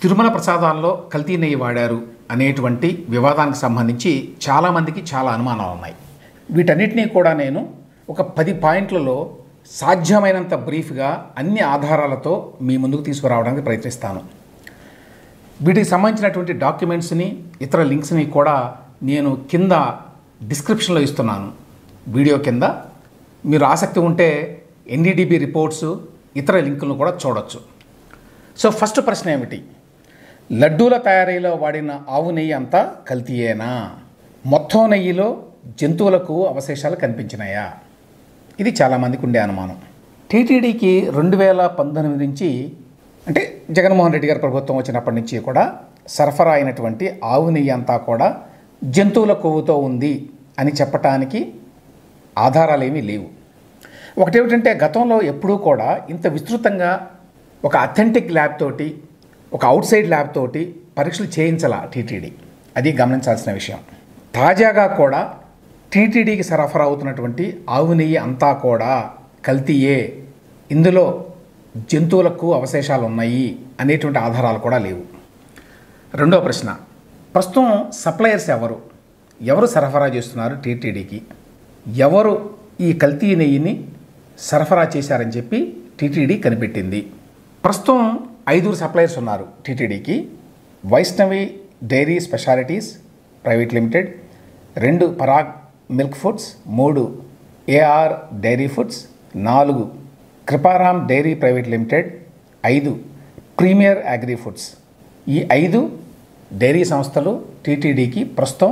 తిరుమల ప్రసాదాల్లో కల్తీ నెయ్యి వాడారు అనేటువంటి వివాదానికి సంబంధించి చాలామందికి చాలా అనుమానాలు ఉన్నాయి వీటన్నిటినీ కూడా నేను ఒక పది పాయింట్లలో సాధ్యమైనంత బ్రీఫ్గా అన్ని ఆధారాలతో మీ ముందుకు తీసుకురావడానికి ప్రయత్నిస్తాను వీటికి సంబంధించినటువంటి డాక్యుమెంట్స్ని ఇతర లింక్స్ని కూడా నేను కింద డిస్క్రిప్షన్లో ఇస్తున్నాను వీడియో కింద మీరు ఆసక్తి ఉంటే ఎన్డీడీబీ రిపోర్ట్స్ ఇతర లింకులను కూడా చూడొచ్చు సో ఫస్ట్ ప్రశ్న ఏమిటి లడ్డూల తయారీలో వాడిన ఆవు నెయ్యి అంతా కల్తీయేనా మొత్తం నెయ్యిలో జంతువులకు అవశేషాలు కనిపించినాయా ఇది చాలామందికి ఉండే అనుమానం టీటీడీకి రెండు వేల పంతొమ్మిది నుంచి అంటే జగన్మోహన్ రెడ్డి గారి ప్రభుత్వం వచ్చినప్పటి నుంచి కూడా సరఫరా అయినటువంటి ఆవు నెయ్యి అంతా కూడా జంతువుల కొవ్వుతో ఉంది అని చెప్పటానికి ఆధారాలు ఏమీ లేవు ఒకటేమిటంటే గతంలో ఎప్పుడూ కూడా ఇంత విస్తృతంగా ఒక అథెంటిక్ ల్యాబ్ తోటి ఒక అవుట్ సైడ్ ల్యాబ్ తోటి పరీక్షలు చేయించాల టీటీడీ అది గమనించాల్సిన విషయం తాజాగా కూడా టీటీడీకి సరఫరా అవుతున్నటువంటి ఆవు నెయ్యి అంతా కూడా కల్తీయే ఇందులో జంతువులకు అవశేషాలు ఉన్నాయి అనేటువంటి ఆధారాలు కూడా లేవు రెండో ప్రశ్న ప్రస్తుతం సప్లయర్స్ ఎవరు ఎవరు సరఫరా చేస్తున్నారు టీటీడీకి ఎవరు ఈ కల్తీ నెయ్యిని సరఫరా చేశారని చెప్పి టీటీడీ కనిపెట్టింది ప్రస్తుతం ఐదుగురు సప్లయర్స్ ఉన్నారు టీటీడీకి Vaishnavi dairy specialities private limited రెండు పరాగ్ మిల్క్ ఫుడ్స్ మూడు ఏఆర్ డైరీ ఫుడ్స్ నాలుగు కృపారామ్ డైరీ ప్రైవేట్ లిమిటెడ్ ఐదు ప్రీమియర్ అగ్రి ఫుడ్స్ ఈ ఐదు డైరీ సంస్థలు టీటీడీకి ప్రస్తుతం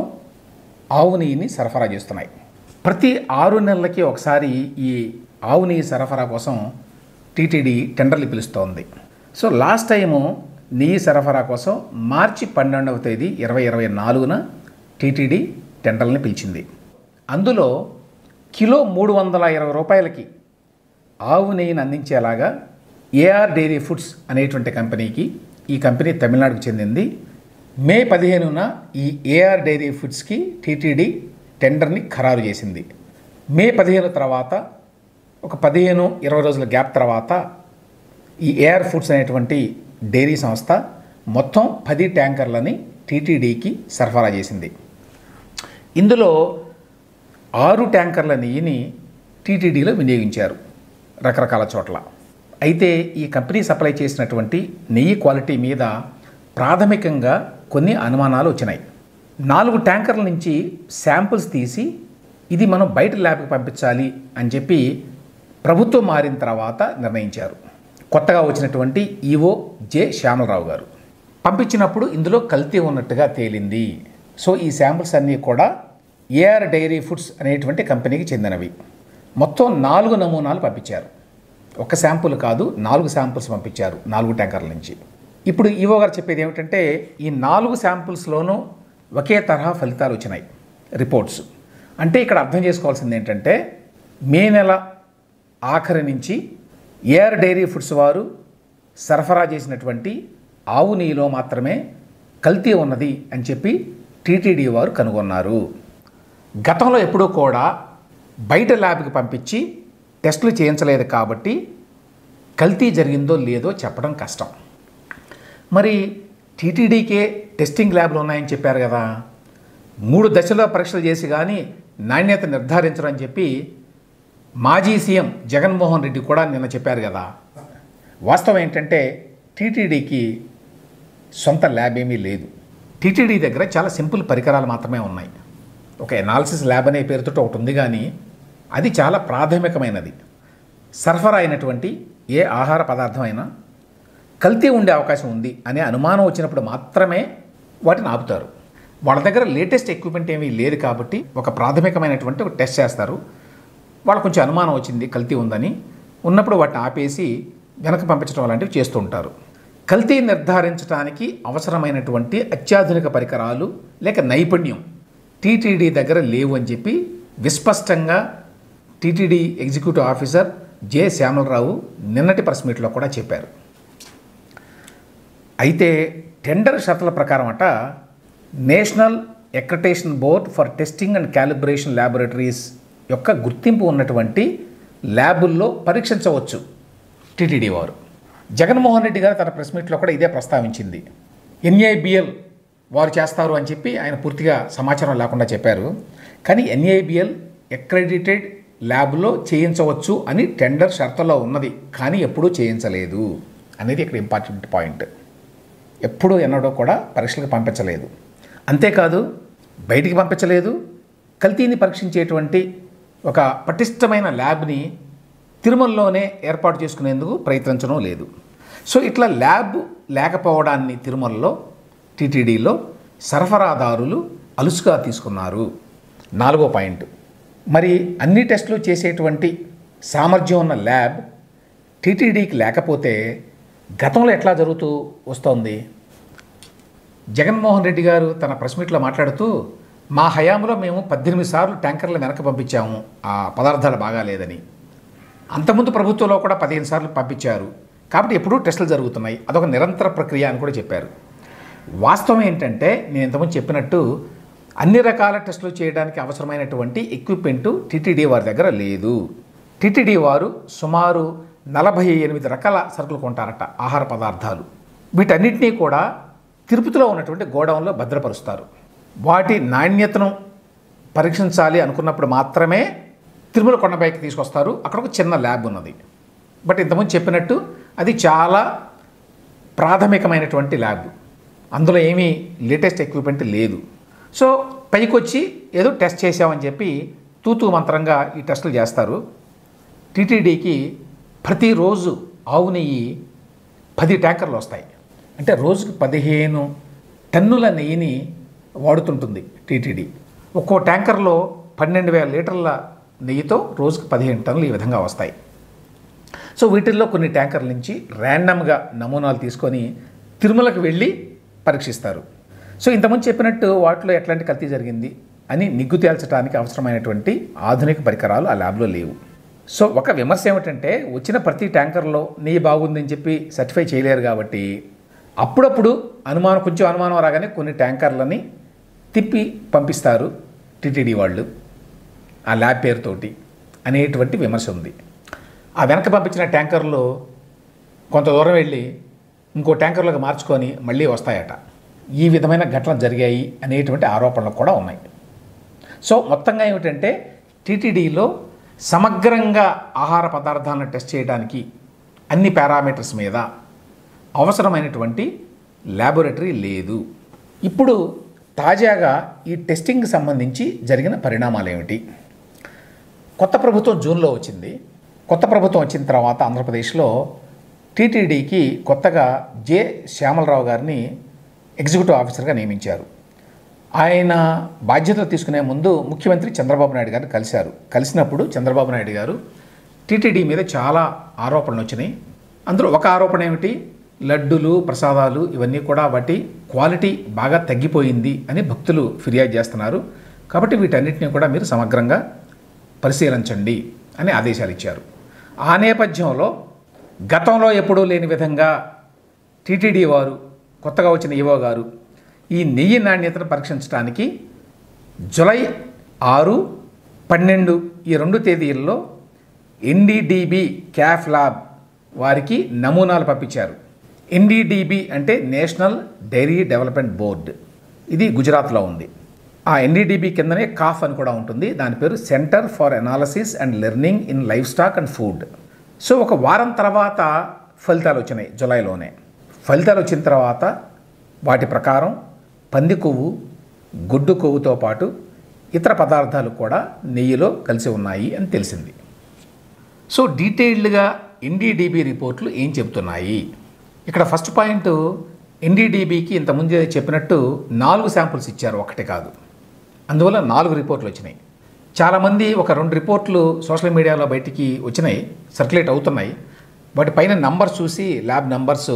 ఆవు నెయ్యిని సరఫరా చేస్తున్నాయి ప్రతి ఆరు నెలలకి ఒకసారి ఈ ఆవు నెయ్యి సరఫరా కోసం టీటీడీ టెండర్లు పిలుస్తోంది సో లాస్ట్ టైము నెయ్యి సరఫరా కోసం మార్చి పన్నెండవ తేదీ ఇరవై ఇరవై నాలుగున టీటీడీ టెండర్ని పిలిచింది అందులో కిలో మూడు వందల ఇరవై రూపాయలకి ఆవు నెయ్యిని అందించేలాగా ఏఆర్ డైరీ ఫుడ్స్ అనేటువంటి కంపెనీకి ఈ కంపెనీ తమిళనాడుకు చెందింది మే పదిహేనున ఈ ఏఆర్ డైరీ ఫుడ్స్కి టీటీడీ టెండర్ని ఖరారు చేసింది మే పదిహేను తర్వాత ఒక పదిహేను ఇరవై రోజుల గ్యాప్ తర్వాత ఈ ఏఆర్ ఫుడ్స్ అనేటువంటి డైరీ సంస్థ మొత్తం పది ట్యాంకర్లని టీటీడీకి సరఫరా చేసింది ఇందులో ఆరు ట్యాంకర్ల నెయ్యిని టీటీడీలో వినియోగించారు రకరకాల చోట్ల అయితే ఈ కంపెనీ సప్లై చేసినటువంటి నెయ్యి క్వాలిటీ మీద ప్రాథమికంగా కొన్ని అనుమానాలు వచ్చినాయి నాలుగు ట్యాంకర్ల నుంచి శాంపుల్స్ తీసి ఇది మనం బయట ల్యాబ్కి పంపించాలి అని చెప్పి ప్రభుత్వం మారిన తర్వాత నిర్ణయించారు కొత్తగా వచ్చినటువంటి ఈవో జె శ్యామలరావు గారు పంపించినప్పుడు ఇందులో కల్తీ ఉన్నట్టుగా తేలింది సో ఈ శాంపుల్స్ అన్నీ కూడా ఏఆర్ డైరీ ఫుడ్స్ అనేటువంటి కంపెనీకి చెందినవి మొత్తం నాలుగు నమూనాలు పంపించారు ఒక శాంపుల్ కాదు నాలుగు శాంపుల్స్ పంపించారు నాలుగు ట్యాంకర్ల నుంచి ఇప్పుడు ఈవో గారు చెప్పేది ఏమిటంటే ఈ నాలుగు శాంపుల్స్లోనూ ఒకే తరహా ఫలితాలు వచ్చినాయి రిపోర్ట్స్ అంటే ఇక్కడ అర్థం చేసుకోవాల్సింది ఏంటంటే మే నెల ఆఖరి నుంచి ఏఆర్ డైరీ ఫుడ్స్ వారు సరఫరా చేసినటువంటి ఆవు నెయ్యిలో మాత్రమే కల్తీ ఉన్నది అని చెప్పి టీటీడీ వారు కనుగొన్నారు గతంలో ఎప్పుడూ కూడా బయట ల్యాబ్కి పంపించి టెస్టులు చేయించలేదు కాబట్టి కల్తీ జరిగిందో లేదో చెప్పడం కష్టం మరి టీటీడీకే టెస్టింగ్ ల్యాబ్లు ఉన్నాయని చెప్పారు కదా మూడు దశలో పరీక్షలు చేసి కానీ నాణ్యత నిర్ధారించడం అని చెప్పి మాజీ సీఎం జగన్మోహన్ రెడ్డి కూడా నిన్న చెప్పారు కదా వాస్తవం ఏంటంటే టీటీడీకి సొంత ల్యాబ్ ఏమీ లేదు టీటీడీ దగ్గర చాలా సింపుల్ పరికరాలు మాత్రమే ఉన్నాయి ఒక ఎనాలిసిస్ ల్యాబ్ అనే పేరుతో ఒకటి ఉంది కానీ అది చాలా ప్రాథమికమైనది సరఫరా అయినటువంటి ఏ ఆహార పదార్థం అయినా కల్తీ ఉండే అవకాశం ఉంది అనే అనుమానం వచ్చినప్పుడు మాత్రమే వాటిని ఆపుతారు వాళ్ళ దగ్గర లేటెస్ట్ ఎక్విప్మెంట్ ఏమీ లేదు కాబట్టి ఒక ప్రాథమికమైనటువంటి ఒక టెస్ట్ చేస్తారు వాళ్ళకు కొంచెం అనుమానం వచ్చింది కల్తీ ఉందని ఉన్నప్పుడు వాటిని ఆపేసి వెనక పంపించడం లాంటివి చేస్తూ ఉంటారు కల్తీ నిర్ధారించడానికి అవసరమైనటువంటి అత్యాధునిక పరికరాలు లేక నైపుణ్యం టీటీడీ దగ్గర లేవు అని చెప్పి విస్పష్టంగా TTD executive officer J Shyamala Rao నిన్నటి ప్రెస్ మీట్లో కూడా చెప్పారు అయితే టెండర్ షరతుల ప్రకారం అట National Accreditation Board for Testing and Calibration Laboratories యొక్క గుర్తింపు ఉన్నటువంటి ల్యాబుల్లో పరీక్షించవచ్చు టీటీడీ వారు జగన్మోహన్ రెడ్డి గారు తన ప్రెస్ మీట్లో కూడా ఇదే ప్రస్తావించింది ఎన్ఏబిఎల్ వారు చేస్తారు అని చెప్పి ఆయన పూర్తిగా సమాచారం లేకుండా చెప్పారు కానీ ఎన్ఏబిఎల్ అక్రెడిటెడ్ ల్యాబ్లో చేయించవచ్చు అని టెండర్ షరతులో ఉన్నది కానీ ఎప్పుడూ చేయించలేదు అనేది ఇక్కడ ఇంపార్టెంట్ పాయింట్ ఎప్పుడూ ఎన్నడూ కూడా పరీక్షలకు పంపించలేదు అంతేకాదు బయటికి పంపించలేదు కల్తీని పరీక్షించేటువంటి ఒక పటిష్టమైన ల్యాబ్ని తిరుమలలోనే ఏర్పాటు చేసుకునేందుకు ప్రయత్నించడం లేదు సో ఇట్లా ల్యాబ్ లేకపోవడాన్ని తిరుమలలో టీటీడీలో సరఫరాదారులు అలుసుగా తీసుకున్నారు నాలుగో పాయింట్ మరి అన్ని టెస్టులు చేసేటువంటి సామర్థ్యం ఉన్న ల్యాబ్ టీటీడీకి లేకపోతే గతంలో ఎట్లా జరుగుతూ వస్తోంది జగన్మోహన్ రెడ్డి గారు తన ప్రెస్ మీట్లో మాట్లాడుతూ మా హయాంలో మేము పద్దెనిమిది సార్లు ట్యాంకర్లు వెనక పంపించాము ఆ పదార్థాలు బాగాలేదని అంతకుముందు ప్రభుత్వంలో కూడా పదిహేను సార్లు పంపించారు కాబట్టి ఎప్పుడూ టెస్టులు జరుగుతున్నాయి అదొక నిరంతర ప్రక్రియ అని కూడా చెప్పారు వాస్తవం ఏంటంటే నేను ఇంతకుముందు చెప్పినట్టు అన్ని రకాల టెస్టులు చేయడానికి అవసరమైనటువంటి ఎక్విప్మెంటు టీటీడీ వారి దగ్గర లేదు టీటీడీ వారు సుమారు నలభై ఎనిమిది రకాల సరుకులు కొంటారట ఆహార పదార్థాలు వీటన్నిటినీ కూడా తిరుపతిలో ఉన్నటువంటి గోడౌన్లో భద్రపరుస్తారు వాటి నాణ్యతను పరీక్షించాలి అనుకున్నప్పుడు మాత్రమే తిరుమల కొండపైకి తీసుకొస్తారు అక్కడ ఒక చిన్న ల్యాబ్ ఉన్నది బట్ ఇంతకుముందు చెప్పినట్టు అది చాలా ప్రాథమికమైనటువంటి ల్యాబ్ అందులో ఏమీ లేటెస్ట్ ఎక్విప్మెంట్ లేదు సో పైకొచ్చి ఏదో టెస్ట్ చేసామని చెప్పి తూతూ మంత్రంగా ఈ టెస్టులు చేస్తారు టీటీడీకి ప్రతిరోజు ఆవు నెయ్యి పది ట్యాంకర్లు వస్తాయి అంటే రోజుకి పదిహేను టన్నుల నెయ్యిని వాడుతుంటుంది టీటీడీ ఒక్కో ట్యాంకర్లో పన్నెండు వేల లీటర్ల నెయ్యితో రోజుకి పదిహేను టన్నులు ఈ విధంగా వస్తాయి సో వీటిల్లో కొన్ని ట్యాంకర్ల నుంచి ర్యాండమ్గా నమూనాలు తీసుకొని తిరుమలకు వెళ్ళి పరీక్షిస్తారు సో ఇంతకుముందు చెప్పినట్టు వాటిలో ఎట్లాంటి కల్తీ జరిగింది అని నిగ్గు తేల్చడానికి అవసరమైనటువంటి ఆధునిక పరికరాలు ఆ ల్యాబ్లో లేవు సో ఒక విమర్శ ఏమిటంటే వచ్చిన ప్రతి ట్యాంకర్లో నెయ్యి బాగుందని చెప్పి సర్టిఫై చేయలేరు కాబట్టి అప్పుడప్పుడు అనుమానం కొంచెం అనుమానం రాగానే కొన్ని ట్యాంకర్లని తిప్పి పంపిస్తారు టీటీడీ వాళ్ళు ఆ ల్యాబ్ పేరుతోటి అనేటువంటి విమర్శ ఉంది ఆ వెనక పంపించిన ట్యాంకర్లు కొంత దూరం వెళ్ళి ఇంకో ట్యాంకర్లోకి మార్చుకొని మళ్ళీ వస్తాయట ఈ విధమైన ఘటనలు జరిగాయి అనేటువంటి ఆరోపణలు కూడా ఉన్నాయి సో మొత్తంగా ఏమిటంటే టీటీడీలో సమగ్రంగా ఆహార పదార్థాలను టెస్ట్ చేయడానికి అన్ని పారామీటర్స్ మీద అవసరమైనటువంటి ల్యాబొరేటరీ లేదు ఇప్పుడు తాజాగా ఈ టెస్టింగ్కి సంబంధించి జరిగిన పరిణామాలు ఏమిటి కొత్త ప్రభుత్వం జూన్లో వచ్చింది కొత్త ప్రభుత్వం వచ్చిన తర్వాత ఆంధ్రప్రదేశ్లో టీటీడీకి కొత్తగా జె శ్యామలరావు గారిని ఎగ్జిక్యూటివ్ ఆఫీసర్గా నియమించారు ఆయన బాధ్యతలు తీసుకునే ముందు ముఖ్యమంత్రి చంద్రబాబు నాయుడు గారిని కలిశారు కలిసినప్పుడు చంద్రబాబు నాయుడు గారు టీటీడీ మీద చాలా ఆరోపణలు వచ్చినాయి అందులో ఒక ఆరోపణ ఏమిటి లడ్డులు ప్రసాదాలు ఇవన్నీ కూడా వాటి క్వాలిటీ బాగా తగ్గిపోయింది అని భక్తులు ఫిర్యాదు చేస్తున్నారు కాబట్టి వీటన్నిటిని కూడా మీరు సమగ్రంగా పరిశీలించండి అని ఆదేశాలు ఇచ్చారు ఆ నేపథ్యంలో గతంలో ఎప్పుడూ లేని విధంగా టీటీడీ వారు కొత్తగా వచ్చిన ఈవో గారు ఈ నెయ్యి నాణ్యతను పరీక్షించడానికి జులై ఆరు పన్నెండు ఈ రెండు తేదీల్లో ఎన్డీడీబీ క్యాఫ్ ల్యాబ్ వారికి నమూనాలు పంపించారు ఎన్డీడీబీ అంటే నేషనల్ డైరీ డెవలప్మెంట్ బోర్డ్ ఇది గుజరాత్లో ఉంది ఆ ఎన్డీడీబీ కిందనే కాఫ్ అని కూడా ఉంటుంది దాని పేరు Centre for Analysis and Learning in Livestock and Food so ఒక వారం తర్వాత ఫలితాలు వచ్చినాయి జులైలోనే ఫలితాలు వచ్చిన తర్వాత వాటి ప్రకారం పంది కొవ్వు గుడ్డు కొవ్వుతో పాటు ఇతర పదార్థాలు కూడా నెయ్యిలో కలిసి ఉన్నాయి అని తెలిసింది సో డీటెయిల్డ్గా ఎన్డీడీబీ రిపోర్ట్లు ఏం చెబుతున్నాయి ఇక్కడ ఫస్ట్ పాయింట్ ఎన్డీడీబీకి ఇంతకుముందే చెప్పినట్టు నాలుగు శాంపుల్స్ ఇచ్చారు ఒకటి కాదు అందువల్ల నాలుగు రిపోర్ట్లు వచ్చినాయి చాలామంది ఒక రెండు రిపోర్ట్లు సోషల్ మీడియాలో బయటికి వచ్చినాయి సర్క్యులేట్ అవుతున్నాయి వాటి పైన నంబర్స్ చూసి ల్యాబ్ నంబర్స్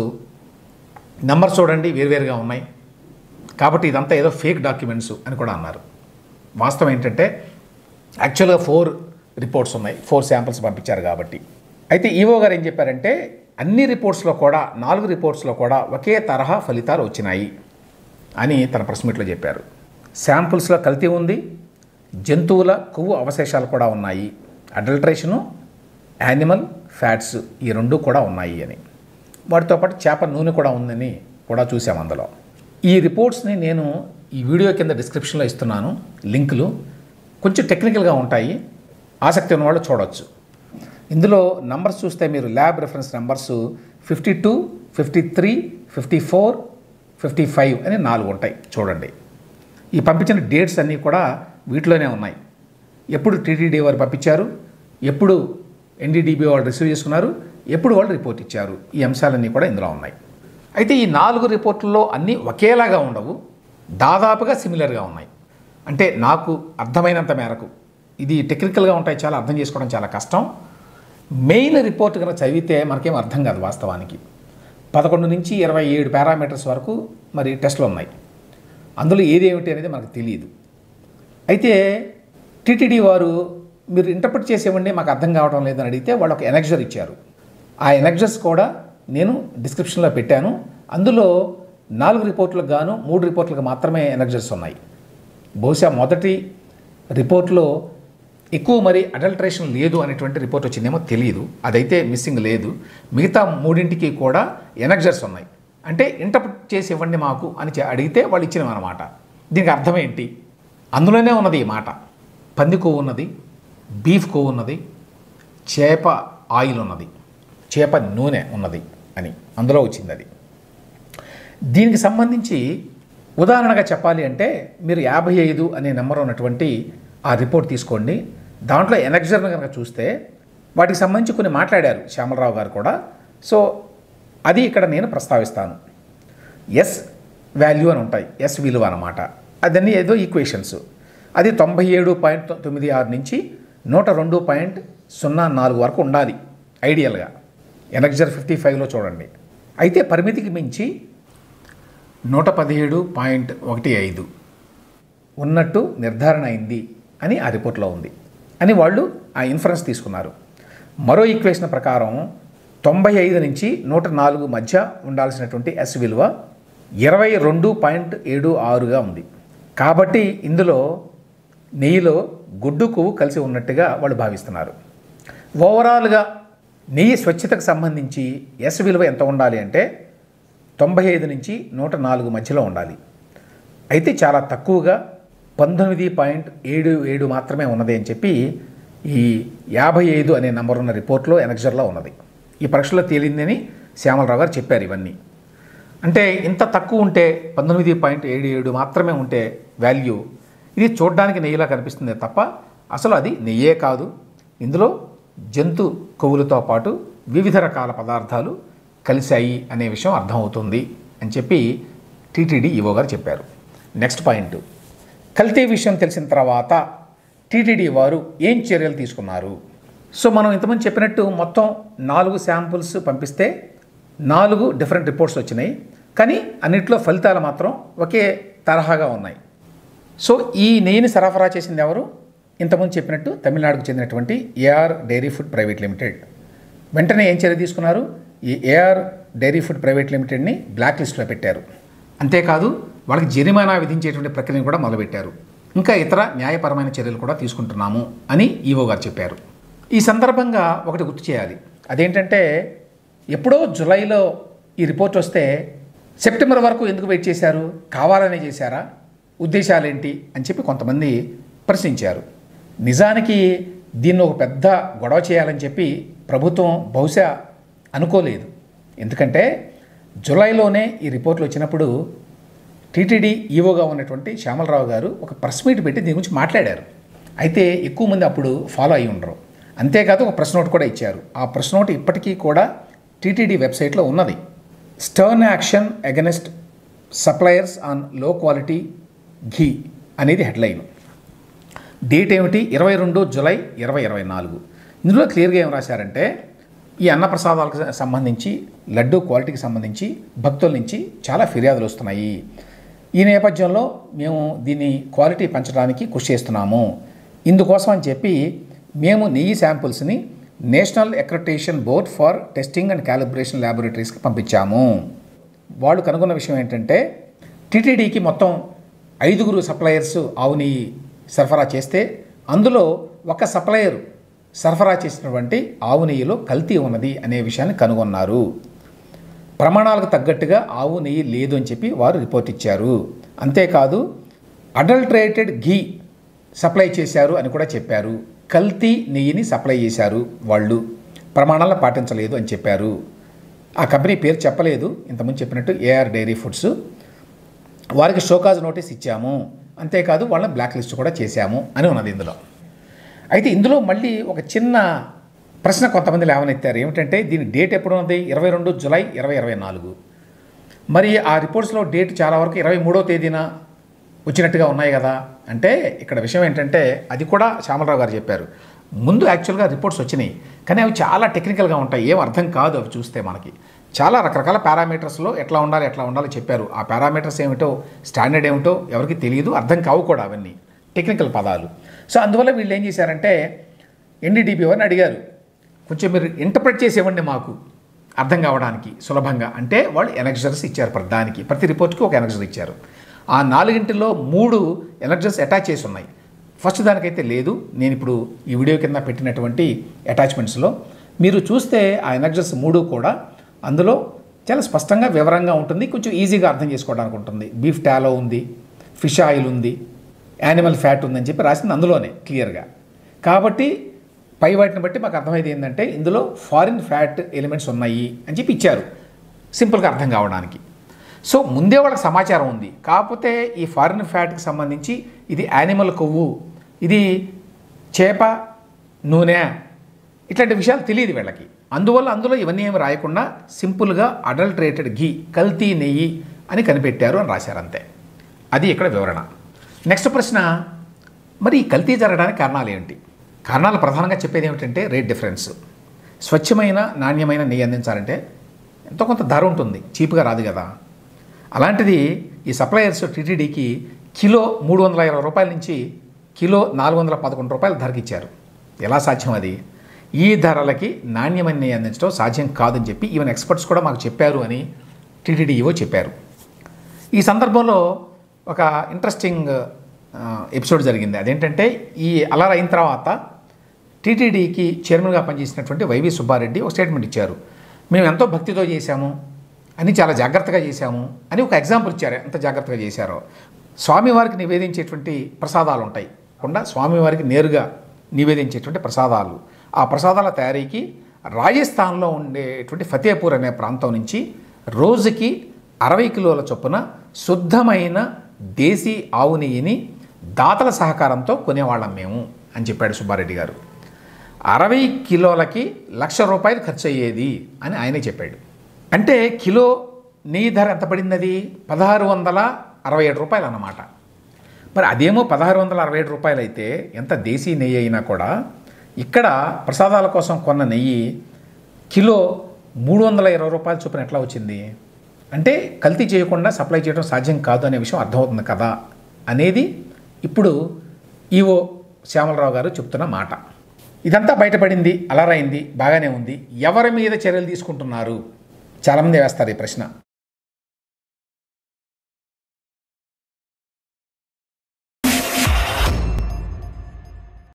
నంబర్స్ చూడండి వేరువేరుగా ఉన్నాయి కాబట్టి ఇదంతా ఏదో ఫేక్ డాక్యుమెంట్స్ అని కూడా అన్నారు వాస్తవం ఏంటంటే యాక్చువల్గా ఫోర్ రిపోర్ట్స్ ఉన్నాయి ఫోర్ శాంపిల్స్ పంపించారు కాబట్టి అయితే ఈవో గారు ఏం చెప్పారంటే అన్ని రిపోర్ట్స్లో కూడా నాలుగు రిపోర్ట్స్లో కూడా ఒకే తరహా ఫలితాలు వచ్చినాయి అని తన ప్రెస్ మీట్లో చెప్పారు శాంపుల్స్లో కల్తీ ఉంది జంతువుల కొవ్వు అవశేషాలు కూడా ఉన్నాయి అడల్ట్రేషను యానిమల్ ఫ్యాట్స్ ఈ రెండు కూడా ఉన్నాయి అని వాటితో పాటు చేప నూనె కూడా ఉందని కూడా చూసాం అందులో ఈ రిపోర్ట్స్ని నేను ఈ వీడియో కింద డిస్క్రిప్షన్లో ఇస్తున్నాను లింకులు కొంచెం టెక్నికల్గా ఉంటాయి ఆసక్తి ఉన్న వాళ్ళు చూడవచ్చు ఇందులో నంబర్స్ చూస్తే మీరు lab reference numbers fifty two fifty three fifty four fifty five అని నాలుగు ఉంటాయి చూడండి ఈ పంపించిన డేట్స్ అన్నీ కూడా వీటిలోనే ఉన్నాయి ఎప్పుడు టీటీడీ వారు పంపించారు ఎప్పుడు ఎన్డీడీబీ వాళ్ళు రిసీవ్ చేసుకున్నారు ఎప్పుడు వాళ్ళు రిపోర్ట్ ఇచ్చారు ఈ అంశాలన్నీ కూడా ఇందులో ఉన్నాయి అయితే ఈ నాలుగు రిపోర్టుల్లో అన్నీ ఒకేలాగా ఉండవు దాదాపుగా సిమిలర్గా ఉన్నాయి అంటే నాకు అర్థమైనంత మేరకు ఇది టెక్నికల్గా ఉంటాయి చాలా అర్థం చేసుకోవడం చాలా కష్టం మెయిన్ రిపోర్ట్ కనుక చదివితే మనకేం అర్థం కాదు వాస్తవానికి పదకొండు నుంచి ఇరవై ఏడు పారామీటర్స్ వరకు మరి టెస్టులు ఉన్నాయి అందులో ఏదేమిటి అనేది మనకు తెలియదు అయితే టీటీడీ వారు మీరు ఇంటర్ప్రిట్ చేసేవండి మాకు అర్థం కావడం లేదని అడిగితే వాళ్ళు ఒక ఎనెక్జర్ ఇచ్చారు ఆ ఎనెక్జర్స్ కూడా నేను డిస్క్రిప్షన్లో పెట్టాను అందులో నాలుగు రిపోర్ట్లకు గాను మూడు రిపోర్ట్లకు మాత్రమే ఎనెక్జర్స్ ఉన్నాయి బహుశా మొదటి రిపోర్ట్లో ఎక్కువ మరి అడల్ట్రేషన్ లేదు అనేటువంటి రిపోర్ట్ వచ్చిందేమో తెలియదు అదైతే మిస్సింగ్ లేదు మిగతా మూడింటికి కూడా ఎనెక్జర్స్ ఉన్నాయి అంటే ఇంటర్ప్రిట్ చేసి ఇవ్వండి మాకు అని చె- అడిగితే వాళ్ళు ఇచ్చినవన్నమాట దీనికి అర్థం ఏంటి అందులోనే ఉన్నది ఈ మాట పంది కొవ్వు ఉన్నది బీఫ్ కొవ్వు ఉన్నది చేప ఆయిల్ ఉన్నది చేప నూనె ఉన్నది అని అందులో వచ్చింది అది దీనికి సంబంధించి ఉదాహరణగా చెప్పాలి అంటే మీరు యాభై ఐదు అనే నెంబర్ ఉన్నటువంటి ఆ రిపోర్ట్ తీసుకోండి దాంట్లో ఎనెక్జర్ని కనుక చూస్తే వాటికి సంబంధించి కొన్ని మాట్లాడారు శ్యామలరావు గారు కూడా సో అది ఇక్కడ నేను ప్రస్తావిస్తాను ఎస్ వాల్యూ అని ఉంటాయి ఎస్ విలువ అనమాట అదన్నీ ఏదో ఈక్వేషన్స్ అది తొంభై ఏడు పాయింట్ తొమ్మిది ఆరు నుంచి నూట రెండు పాయింట్ సున్నా నాలుగు వరకు ఉండాలి ఐడియల్గా ఎనర్జర్ ఫిఫ్టీ ఫైవ్లో చూడండి అయితే పరిమితికి మించి నూట పదిహేడు పాయింట్ ఒకటి ఐదు ఉన్నట్టు నిర్ధారణ అయింది అని ఆ రిపోర్ట్లో ఉంది అని వాళ్ళు ఆ ఇన్ఫరెన్స్ తీసుకున్నారు మరో ఈక్వేషన్ ప్రకారం తొంభై ఐదు నుంచి నూట నాలుగు మధ్య ఉండాల్సినటువంటి ఎస్ విలువ ఇరవై రెండు పాయింట్ ఏడు ఆరుగా ఉంది కాబట్టి ఇందులో నెయ్యిలో గుడ్డు కొవ్వు కలిసి ఉన్నట్టుగా వాళ్ళు భావిస్తున్నారు ఓవరాల్గా నెయ్యి స్వచ్ఛతకు సంబంధించి ఎస్ విలువ ఎంత ఉండాలి అంటే తొంభై ఐదు నుంచి నూట నాలుగు మధ్యలో ఉండాలి అయితే చాలా తక్కువగా పంతొమ్మిది పాయింట్ ఏడు ఏడు మాత్రమే ఉన్నది అని చెప్పి ఈ యాభై ఐదు అనే నంబర్ ఉన్న రిపోర్ట్లో ఎనక్జర్లో ఉన్నది ఈ పరీక్షలో తేలిందని శ్యామలరావు గారు చెప్పారు ఇవన్నీ అంటే ఇంత తక్కువ ఉంటే పంతొమ్మిది పాయింట్ ఏడు ఏడు మాత్రమే ఉంటే వాల్యూ ఇది చూడడానికి నెయ్యిలా కనిపిస్తుంది తప్ప అసలు అది నెయ్యే కాదు ఇందులో జంతు కొవ్వులతో పాటు వివిధ రకాల పదార్థాలు కలిశాయి అనే విషయం అర్థమవుతుంది అని చెప్పి టీటీడీ ఈవో గారు చెప్పారు నెక్స్ట్ పాయింట్ కల్తీ విషయం తెలిసిన తర్వాత టీటీడీ వారు ఏం చర్యలు తీసుకున్నారు సో మనం ఇంతకుముందు చెప్పినట్టు మొత్తం నాలుగు శాంపుల్స్ పంపిస్తే నాలుగు డిఫరెంట్ రిపోర్ట్స్ వచ్చినాయి కానీ అన్నిట్లో ఫలితాలు మాత్రం ఒకే తరహాగా ఉన్నాయి సో ఈ నెయ్యిని సరఫరా చేసింది ఎవరు ఇంతకుముందు చెప్పినట్టు తమిళనాడుకు చెందినటువంటి AR dairy food private limited వెంటనే ఏం చర్య తీసుకున్నారు ఈ ఏఆర్ డైరీ ఫుడ్ ప్రైవేట్ లిమిటెడ్ని బ్లాక్ లిస్ట్లో పెట్టారు అంతేకాదు వాళ్ళకి జరిమానా విధించేటువంటి ప్రక్రియను కూడా మొదలుపెట్టారు ఇంకా ఇతర న్యాయపరమైన చర్యలు కూడా తీసుకుంటున్నాము అని ఈవో గారు చెప్పారు ఈ సందర్భంగా ఒకటి గుర్తు చేయాలి అదేంటంటే ఎప్పుడో జులైలో ఈ రిపోర్ట్ వస్తే సెప్టెంబర్ వరకు ఎందుకు వెయిట్ చేశారు కావాలనే చేశారా ఉద్దేశాలేంటి అని చెప్పి కొంతమంది ప్రశ్నించారు నిజానికి దీన్ని ఒక పెద్ద గొడవ చేయాలని చెప్పి ప్రభుత్వం బహుశా అనుకోలేదు ఎందుకంటే జులైలోనే ఈ రిపోర్ట్లు వచ్చినప్పుడు టీటీడీ ఈవోగా ఉన్నటువంటి శ్యామలరావు గారు ఒక ప్రెస్ మీట్ పెట్టి దీని గురించి మాట్లాడారు అయితే ఎక్కువ మంది అప్పుడు ఫాలో అయి ఉండరు అంతేకాదు ఒక ప్రెస్ నోట్ కూడా ఇచ్చారు ఆ ప్రెస్ నోట్ ఇప్పటికీ కూడా టీటీడీ వెబ్సైట్లో ఉన్నది stern action against suppliers on low quality ghee అనేది హెడ్లైన్ డేట్ ఏమిటి ఇరవై రెండు జులై ఇరవై ఇరవై నాలుగు ఇందులో క్లియర్గా ఏం రాశారంటే ఈ అన్నప్రసాదాలకు సంబంధించి లడ్డు క్వాలిటీకి సంబంధించి భక్తుల నుంచి చాలా ఫిర్యాదులు వస్తున్నాయి ఈ నేపథ్యంలో మేము దీన్ని క్వాలిటీ పెంచడానికి కృషి చేస్తున్నాము ఇందుకోసం అని చెప్పి మేము నెయ్యి శాంపుల్స్ని National Accreditation Board for Testing and Calibration ల్యాబొరేటరీస్కి పంపించాము వాళ్ళు కనుగొన్న విషయం ఏంటంటే టీటీడీకి మొత్తం ఐదుగురు సప్లయర్స్ ఆవు నెయ్యి సరఫరా చేస్తే అందులో ఒక సప్లయర్ సరఫరా చేసినటువంటి ఆవు నెయ్యిలో కల్తీ ఉన్నది అనే విషయాన్ని కనుగొన్నారు ప్రమాణాలకు తగ్గట్టుగా ఆవు నెయ్యి లేదు అని చెప్పి వారు రిపోర్ట్ ఇచ్చారు అంతేకాదు అడల్ట్రేటెడ్ ఘీ సప్లై చేశారు అని కూడా చెప్పారు కల్తీ నెయ్యిని సప్లై చేశారు వాళ్ళు ప్రమాణాలను పాటించలేదు అని చెప్పారు ఆ కంపెనీ పేరు చెప్పలేదు ఇంతకుముందు చెప్పినట్టు ఏఆర్ డైరీ ఫుడ్స్ వారికి షోకాజ్ నోటీస్ ఇచ్చాము అంతేకాదు వాళ్ళని బ్లాక్ లిస్ట్ కూడా చేశాము అని ఉన్నది ఇందులో అయితే ఇందులో మళ్ళీ ఒక చిన్న ప్రశ్న కొంతమంది లేవనెత్తారు ఏమిటంటే దీని డేట్ ఎప్పుడు ఉన్నది ఇరవై రెండు జులై ఇరవై ఇరవై నాలుగు మరి ఆ రిపోర్ట్స్లో డేట్ చాలా వరకు ఇరవై మూడో తేదీన వచ్చినట్టుగా ఉన్నాయి కదా అంటే ఇక్కడ విషయం ఏంటంటే అది కూడా శ్యామలరావు గారు చెప్పారు ముందు యాక్చువల్గా రిపోర్ట్స్ వచ్చినాయి కానీ అవి చాలా టెక్నికల్గా ఉంటాయి ఏం అర్థం కాదు అవి చూస్తే మనకి చాలా రకరకాల పారామీటర్స్లో ఎట్లా ఉండాలి ఎట్లా ఉండాలి చెప్పారు ఆ పారామీటర్స్ ఏమిటో స్టాండర్డ్ ఏమిటో ఎవరికి తెలియదు అర్థం కావు కూడా అవన్నీ టెక్నికల్ పదాలు సో అందువల్ల వీళ్ళు ఏం చేశారంటే ఎన్డీడీపీ వారిని అడిగారు కొంచెం మీరు ఇంటర్ప్రెట్ చేసి ఇవ్వండి మాకు అర్థం కావడానికి సులభంగా అంటే వాళ్ళు ఎనర్జర్స్ ఇచ్చారు ప్రతి దానికి ప్రతి రిపోర్ట్కి ఒక ఎనర్జర్ ఇచ్చారు ఆ నాలుగింటిలో మూడు ఎనర్జర్స్ అటాచ్ చేసి ఉన్నాయి ఫస్ట్ దానికైతే లేదు నేను ఇప్పుడు ఈ వీడియో కింద పెట్టినటువంటి అటాచ్మెంట్స్లో మీరు చూస్తే ఆ ఎనర్జర్స్ మూడు కూడా అందులో చాలా స్పష్టంగా వివరంగా ఉంటుంది కొంచెం ఈజీగా అర్థం చేసుకోవడానికి ఉంటుంది బీఫ్ టాలో ఉంది ఫిష్ ఆయిల్ ఉంది యానిమల్ ఫ్యాట్ ఉందని చెప్పి రాసింది అందులోనే క్లియర్గా కాబట్టి పై వాటిని బట్టి మాకు అర్థమైంది ఏంటంటే ఇందులో ఫారిన్ ఫ్యాట్ ఎలిమెంట్స్ ఉన్నాయి అని చెప్పి ఇచ్చారు సింపుల్గా అర్థం కావడానికి సో ముందే వాళ్ళకి సమాచారం ఉంది కాకపోతే ఈ ఫారిన్ ఫ్యాట్కి సంబంధించి ఇది యానిమల్ కొవ్వు ఇది చేప నూనె ఇట్లాంటి విషయాలు తెలియదు వీళ్ళకి అందువల్ల అందులో ఇవన్నీ ఏమి రాయకుండా సింపుల్గా అడల్ట్రేటెడ్ ఘీ కల్తీ నెయ్యి అని కనిపెట్టారు అని రాశారు అంతే అది ఇక్కడ వివరణ నెక్స్ట్ ప్రశ్న మరి ఈ కల్తీ జరగడానికి కారణాలు ఏంటి కారణాలు ప్రధానంగా చెప్పేది ఏమిటంటే రేట్ డిఫరెన్స్ స్వచ్ఛమైన నాణ్యమైన నెయ్యి అందించాలంటే ఎంతో కొంత ధర ఉంటుంది చీప్గా రాదు కదా అలాంటిది ఈ సప్లయర్స్ టీటీడీకి కిలో మూడు వందల ఇరవై రూపాయల నుంచి కిలో నాలుగు వందల పదకొండు రూపాయల ధరకి ఇచ్చారు ఎలా సాధ్యం అది ఈ ధరలకి నాణ్యమైన నెయ్యి అందించడం సాధ్యం కాదని చెప్పి ఈవెన్ ఎక్స్పర్ట్స్ కూడా మాకు చెప్పారు అని టీటీడీ ఈవో చెప్పారు ఈ సందర్భంలో ఒక ఇంట్రెస్టింగ్ ఆ, ఎపిసోడ్ జరిగింది అదేంటంటే ఈ అలర్ అయిన తర్వాత టీటీడీకి చైర్మన్గా పనిచేసినటువంటి వైవి సుబ్బారెడ్డి ఒక స్టేట్మెంట్ ఇచ్చారు మేము ఎంతో భక్తితో చేశాము అని చాలా జాగ్రత్తగా చేశాము అని ఒక ఎగ్జాంపుల్ ఇచ్చారు ఎంత జాగ్రత్తగా చేశారో స్వామివారికి నివేదించేటువంటి ప్రసాదాలు ఉంటాయి కాకుండా స్వామివారికి నేరుగా నివేదించేటువంటి ప్రసాదాలు ఆ ప్రసాదాల తయారీకి రాజస్థాన్లో ఉండేటువంటి ఫతేపూర్ అనే ప్రాంతం నుంచి రోజుకి అరవై కిలోల చొప్పున శుద్ధమైన దేశీ ఆవు నెయ్యిని దాతల సహకారంతో కొనేవాళ్ళం మేము అని చెప్పాడు సుబ్బారెడ్డి గారు అరవై కిలోలకి లక్ష రూపాయలు ఖర్చు అయ్యేది అని ఆయనే చెప్పాడు అంటే కిలో నెయ్యి ధర ఎంత పడింది పదహారు వందల అరవై ఏడు రూపాయలు అన్నమాట మరి అదేమో పదహారు వందల అరవై ఏడు రూపాయలు అయితే ఎంత దేశీ నెయ్యి అయినా కూడా ఇక్కడ ప్రసాదాల కోసం కొన్న నెయ్యి కిలో మూడు వందల ఇరవై రూపాయల చొప్పున ఎట్లా వచ్చింది అంటే కల్తీ చేయకుండా సప్లై చేయడం సాధ్యం కాదు అనే విషయం అర్థమవుతుంది కదా అనేది ఇప్పుడు ఈవో శ్యామలరావు గారు చెప్తున్న మాట ఇదంతా బయటపడింది అలరైంది బాగానే ఉంది ఎవరి మీద చర్యలు తీసుకుంటున్నారు చాలామంది వేస్తారు ఈ ప్రశ్న